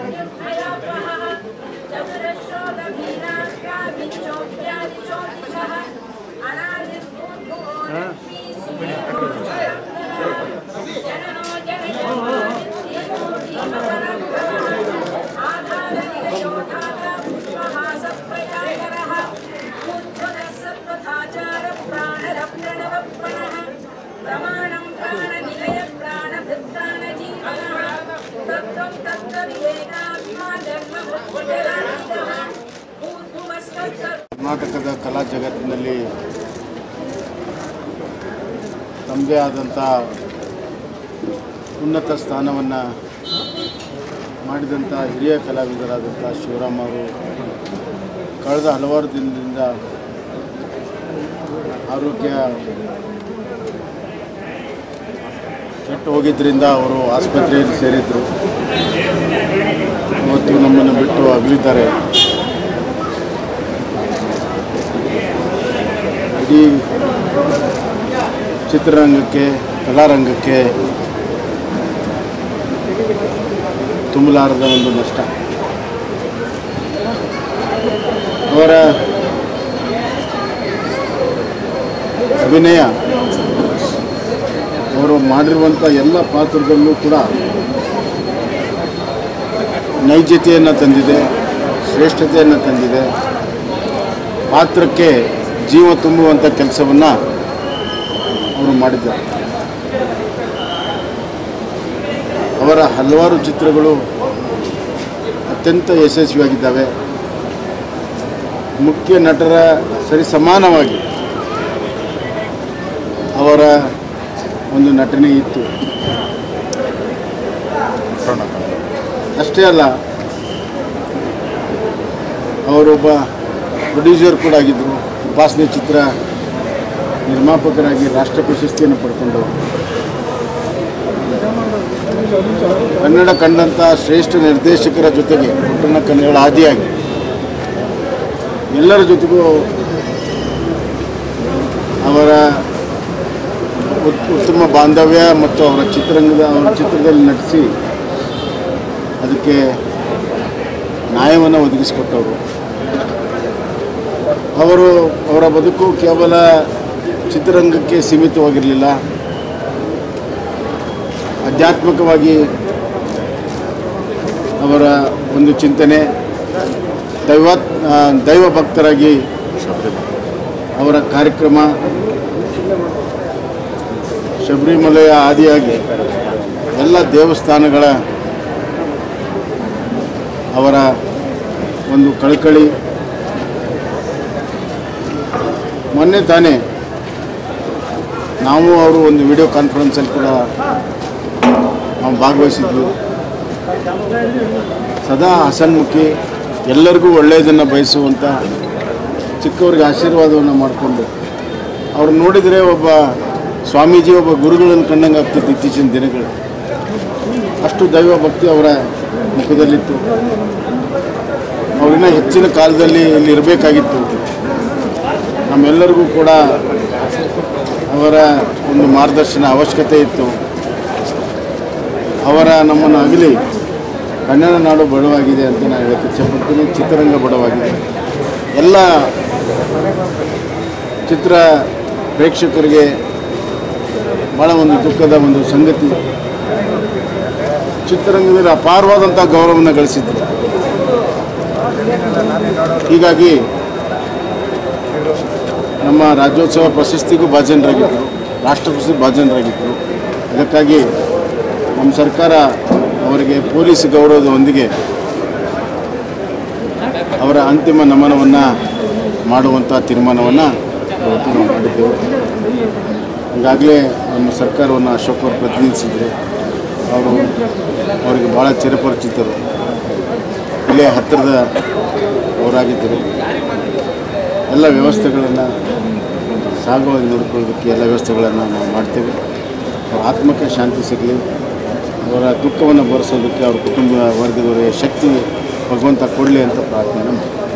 प्रमाणं प्राणनिलय प्राणभृत्प्राणजीवनः तत्त्वं तत्त्वविवेकात्मा जन्मबुद्धिजलानिधः ऊर्ध्वस्वस्तत् ಕರ್ನಾಟಕದ ಕಲಾ ಜಗತ್ತಿನಲ್ಲಿ ತಮ್ಮದೇ ಆದಂಥ ಉನ್ನತ ಸ್ಥಾನವನ್ನು ಮಾಡಿದಂಥ ಹಿರಿಯ ಕಲಾವಿದರಾದಂಥ ಶಿವರಾಮ್ ಅವರು ಕಳೆದ ಹಲವಾರು ದಿನದಿಂದ ಆರೋಗ್ಯ ಕೆಟ್ಟು ಹೋಗಿದ್ದರಿಂದ ಅವರು ಆಸ್ಪತ್ರೆಯಲ್ಲಿ ಸೇರಿದ್ದರು ಇವತ್ತು ನಮ್ಮನ್ನು ಬಿಟ್ಟು ಅಗಲಿದ್ದಾರೆ ಇಡೀ ಚಿತ್ರರಂಗಕ್ಕೆ ಕಲಾರಂಗಕ್ಕೆ ತುಂಬಲಾರದ ಒಂದು ನಷ್ಟ ಅವರ ಅಭಿನಯ ಅವರು ಮಾಡಿರುವಂಥ ಎಲ್ಲ ಪಾತ್ರದಲ್ಲೂ ಕೂಡ ನೈಜತೆಯನ್ನು ತಂದಿದೆ ಶ್ರೇಷ್ಠತೆಯನ್ನು ತಂದಿದೆ ಪಾತ್ರಕ್ಕೆ ಜೀವ ತುಂಬುವಂಥ ಕೆಲಸವನ್ನು ಅವರು ಮಾಡಿದ್ದಾರೆ ಅವರ ಹಲವಾರು ಚಿತ್ರಗಳು ಅತ್ಯಂತ ಯಶಸ್ವಿಯಾಗಿದ್ದಾವೆ ಮುಖ್ಯ ನಟರ ಸರಿ ಸಮಾನವಾಗಿ ಅವರ ಒಂದು ನಟನೆ ಇತ್ತು ಅಷ್ಟೇ ಅಲ್ಲ ಅವರೊಬ್ಬ ಪ್ರೊಡ್ಯೂಸರ್ ಕೂಡ ಆಗಿದ್ದರು ಉಪಾಸನೆ ಚಿತ್ರ ನಿರ್ಮಾಪಕರಾಗಿ ರಾಷ್ಟ್ರ ಪ್ರಶಸ್ತಿಯನ್ನು ಪಡ್ಕೊಂಡವರು ಕನ್ನಡ ಕಂಡಂಥ ಶ್ರೇಷ್ಠ ನಿರ್ದೇಶಕರ ಜೊತೆಗೆ ಪುಟ್ಟಣ್ಣ ಕನ್ನಡ ಆದಿಯಾಗಿ ಎಲ್ಲರ ಜೊತೆಗೂ ಅವರ ಉತ್- ಉತ್ತಮ ಬಾಂಧವ್ಯ ಮತ್ತು ಅವರ ಚಿತ್ರರಂಗದ ಅವರ ಚಿತ್ರದಲ್ಲಿ ನಟಿಸಿ ಅದಕ್ಕೆ ನ್ಯಾಯವನ್ನು ಒದಗಿಸಿಕೊಟ್ಟವರು ಅವರು ಅವರ ಬದುಕು ಕೇವಲ ಚಿತ್ರರಂಗಕ್ಕೆ ಸೀಮಿತವಾಗಿರಲಿಲ್ಲ ಆಧ್ಯಾತ್ಮಿಕವಾಗಿ ಅವರ ಒಂದು ಚಿಂತನೆ ದೈವ ದೈವ ಭಕ್ತರಾಗಿ ಅವರ ಕಾರ್ಯಕ್ರಮ ಶಬರಿಮಲೆಯ ಆದಿಯಾಗಿ ಎಲ್ಲ ದೇವಸ್ಥಾನಗಳ ಅವರ ಒಂದು ಕಳಕಳಿ ಮೊನ್ನೆ ತಾನೇ ನಾವು ಅವರು ಒಂದು ವಿಡಿಯೋ ಕಾನ್ಫರೆನ್ಸಲ್ಲಿ ಕೂಡ ನಾವು ಭಾಗವಹಿಸಿದ್ವಿ ಸದಾ ಹಸನ್ಮುಖಿ ಎಲ್ಲರಿಗೂ ಒಳ್ಳೆಯದನ್ನು ಬಯಸುವಂಥ ಚಿಕ್ಕವರಿಗೆ ಆಶೀರ್ವಾದವನ್ನು ಮಾಡಿಕೊಂಡು ಅವ್ರು ನೋಡಿದರೆ ಒಬ್ಬ ಸ್ವಾಮೀಜಿ ಒಬ್ಬ ಗುರುಗಳನ್ನು ಕಂಡಂಗೆ ಆಗ್ತಿತ್ತು ಇತ್ತೀಚಿನ ದಿನಗಳು ಅಷ್ಟು ದೈವ ಭಕ್ತಿ ಅವರ ಮುಖದಲ್ಲಿತ್ತು ಅವರಿನ್ನ ಹೆಚ್ಚಿನ ಕಾಲದಲ್ಲಿ ಇಲ್ಲಿ ಇರಬೇಕಾಗಿತ್ತು ನಮ್ಮೆಲ್ಲರಿಗೂ ಕೂಡ ಅವರ ಒಂದು ಮಾರ್ಗದರ್ಶನ ಅವಶ್ಯಕತೆ ಇತ್ತು ಅವರ ನಮ್ಮನ್ನು ಅಗಲಿ ಕನ್ನಡ ನಾಡು ಬಡವಾಗಿದೆ ಅಂತ ನಾನು ಹೇಳಕ್ಕೆ ಇಚ್ಛೆಪಡ್ತೀನಿ ಚಿತ್ರರಂಗ ಬಡವಾಗಿದೆ ಎಲ್ಲ ಚಿತ್ರ ಪ್ರೇಕ್ಷಕರಿಗೆ ಭಾಳ ಒಂದು ದುಃಖದ ಒಂದು ಸಂಗತಿ ಚಿತ್ರರಂಗದಲ್ಲಿ ಅಪಾರವಾದಂಥ ಗೌರವವನ್ನು ಗಳಿಸಿದ್ರು ಹೀಗಾಗಿ ನಮ್ಮ ರಾಜ್ಯೋತ್ಸವ ಪ್ರಶಸ್ತಿಗೂ ಭಾಜನರಾಗಿದ್ದರು ರಾಷ್ಟ್ರ ಪ್ರಶಸ್ತಿ ಭಾಜನರಾಗಿದ್ದರು ಅದಕ್ಕಾಗಿ ನಮ್ಮ ಸರ್ಕಾರ ಅವರಿಗೆ ಪೊಲೀಸ್ ಗೌರವದೊಂದಿಗೆ ಅವರ ಅಂತಿಮ ನಮನವನ್ನು ಮಾಡುವಂಥ ತೀರ್ಮಾನವನ್ನು ಇವತ್ತು ನಾವು ಮಾಡಿದ್ದೆವು ಈಗಾಗಲೇ ನಮ್ಮ ಸರ್ಕಾರವನ್ನು ಅಶೋಕ್ ಅವರು ಪ್ರತಿನಿಧಿಸಿದರು ಅವರು ಅವರಿಗೆ ಭಾಳ ಚಿರಪರಿಚಿತರು ಇಲ್ಲೇ ಹತ್ತಿರದ ಅವರಾಗಿದ್ದರು ಎಲ್ಲ ವ್ಯವಸ್ಥೆಗಳನ್ನು ಸಾಗುವಾಗಿ ನೋಡಿಕೊಳ್ಳೋದಕ್ಕೆ ಎಲ್ಲ ವ್ಯವಸ್ಥೆಗಳನ್ನು ನಾವು ಮಾಡ್ತೇವೆ ಅವರ ಆತ್ಮಕ್ಕೆ ಶಾಂತಿ ಸಿಗಲಿ ಅವರ ದುಃಖವನ್ನು ಭರಿಸೋದಕ್ಕೆ ಅವ್ರ ಕುಟುಂಬ ವರ್ಗದವರಿಗೆ ಶಕ್ತಿ ಭಗವಂತ ಕೊಡಲಿ ಅಂತ ಪ್ರಾರ್ಥನೆ ಮಾಡ್ತೀವಿ